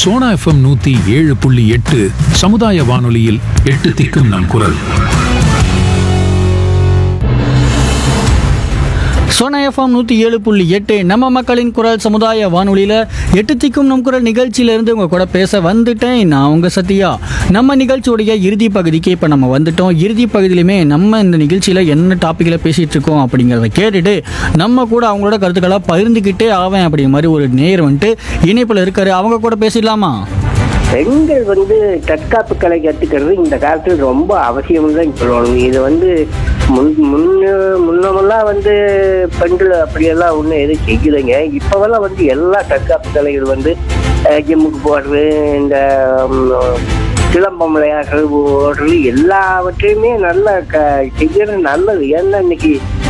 Sona FM நூத்தி ஏழு புள்ளி எட்டு சமுதாய வானொலியில் எட்டு திக்கும் நம் குரல் சோனா எஃப்எம் நூற்றி ஏழு புள்ளி எட்டு நம்ம மக்களின் குரல் சமுதாய வானொலியில் எட்டு திக்கும் நம் குரல் நிகழ்ச்சியிலேருந்து உங்கள் கூட பேச வந்துட்டேன் நான் உங்கள் சத்யா நம்ம நிகழ்ச்சியுடைய இறுதி பகுதிக்கு இப்போ நம்ம வந்துட்டோம் இறுதி பகுதியிலுமே நம்ம இந்த நிகழ்ச்சியில் என்ன டாப்பிக்கில் பேசிகிட்டு இருக்கோம் அப்படிங்கிறத கேட்டுட்டு நம்ம கூட அவங்களோட கருத்துக்களை பகிர்ந்துக்கிட்டே ஆவேன் அப்படிங்கிற மாதிரி ஒரு நேர் வந்துட்டு இணைப்பில் இருக்காரு அவங்க கூட பேசிடலாமா பெண்கள் வந்து தற்காப்பு கலை கத்துக்கிறது இந்த காலத்துல ரொம்ப அவசியம் தான் சொல்லணும் இது வந்து முன் முன்ன முன்னமெல்லாம் வந்து பெண்கள் அப்படியெல்லாம் ஒன்றும் எதுவும் செய்யலைங்க இப்போவெல்லாம் வந்து எல்லா தற்காப்பு கலைகள் வந்து அஹ், ஜிம்முக்கு போடுறது இந்த ம், சிலம்பம் விளையாடுறது ஓடுறது எல்லாவற்றையுமே நல்லா க செய்யறது நல்லது ஏன்னா இன்னைக்கு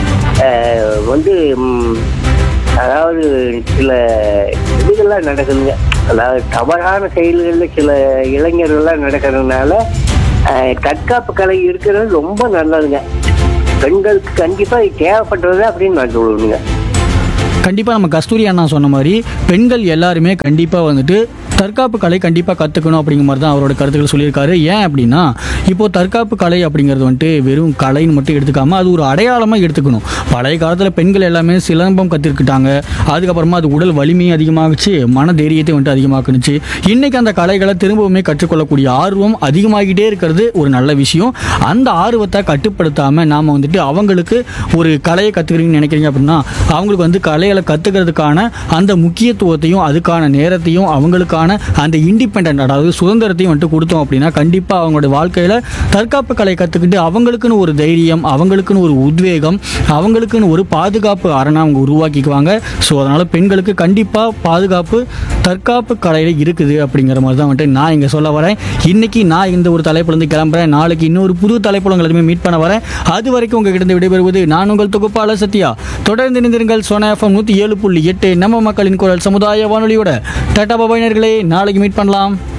அஹ், வந்து ம், அதாவது சில இதுகள்லாம் நடக்குதுங்க அதாவது தவறான செயல்களில் சில இளைஞர்கள்லாம் நடக்கிறதுனால அஹ், தற்காப்பு கலை இருக்கிறது ரொம்ப நல்லதுங்க பெண்களுக்கு கண்டிப்பாக இது தேவைப்பட்டது அப்படின்னு நான் சொல்லுவேங்க கண்டிப்பாக நம்ம கஸ்தூரி அண்ணா சொன்ன மாதிரி பெண்கள் எல்லாருமே கண்டிப்பாக வந்துட்டு தற்காப்பு கலை கண்டிப்பாக கற்றுக்கணும் அப்படிங்கிற மாதிரி தான் அவரோட கருத்துக்கள் சொல்லியிருக்காரு ஏன் அப்படின்னா இப்போது தற்காப்பு கலை அப்படிங்கிறது வந்துட்டு வெறும் கலைன்னு மட்டும் எடுத்துக்காம அது ஒரு அடையாளமாக எடுத்துக்கணும் பழைய காலத்தில் பெண்கள் எல்லாமே சிலம்பம் கற்றுக்கிட்டாங்க அதுக்கப்புறமா அது உடல் வலிமையும் அதிகமாகுச்சு மன தைரியத்தை வந்துட்டு அதிகமாக்குனுச்சு இன்றைக்கி அந்த கலைகளை திரும்பவுமே கற்றுக்கொள்ளக்கூடிய ஆர்வம் அதிகமாகிட்டே இருக்கிறது ஒரு நல்ல விஷயம் அந்த ஆர்வத்தை கட்டுப்படுத்தாமல் நாம் வந்துட்டு அவங்களுக்கு ஒரு கலையை கற்றுக்கிறீங்கன்னு நினைக்கிறீங்க அப்படின்னா அவங்களுக்கு வந்து கலைகளை கற்றுக்கிறதுக்கான அந்த முக்கியத்துவத்தையும் அதுக்கான நேரத்தையும் அவங்களுக்கான அந்த இண்டிபெண்ட் அதாவது சுதந்திரத்தையும் வந்துட்டு கொடுத்தோம் அப்படின்னா கண்டிப்பாக அவங்களோட வாழ்க்கையில் தற்காப்பு கலை கற்றுக்கிட்டு அவங்களுக்குன்னு ஒரு தைரியம் அவங்களுக்குன்னு ஒரு உத்வேகம் அவங்களுக்குன்னு ஒரு பாதுகாப்பு அரணை அவங்க உருவாக்கிக்குவாங்க ஸோ அதனால் பெண்களுக்கு கண்டிப்பாக பாதுகாப்பு தற்காப்பு கலையில் இருக்குது அப்படிங்கிற மாதிரி தான் வந்துட்டு நான் இங்கே சொல்ல வரேன் இன்னைக்கு நான் இந்த ஒரு தலைப்புலேருந்து கிளம்புறேன் நாளைக்கு இன்னொரு புது தலைப்புல உங்களை மீட் பண்ண வரேன் அது வரைக்கும் உங்ககிட்ட விடைபெறுவது நான் உங்கள் தொகுப்பாளர் சத்யா தொடர்ந்து இணைந்திருங்கள் சோனா எஃப்எம் நூற்றி ஏழு புள்ளி எட்டு நம்ம மக்களின் குரல் சமுதாய வானொலியோட டாடா பபாயினர்களே நாளைக்கு மீட் பண்ணலாம்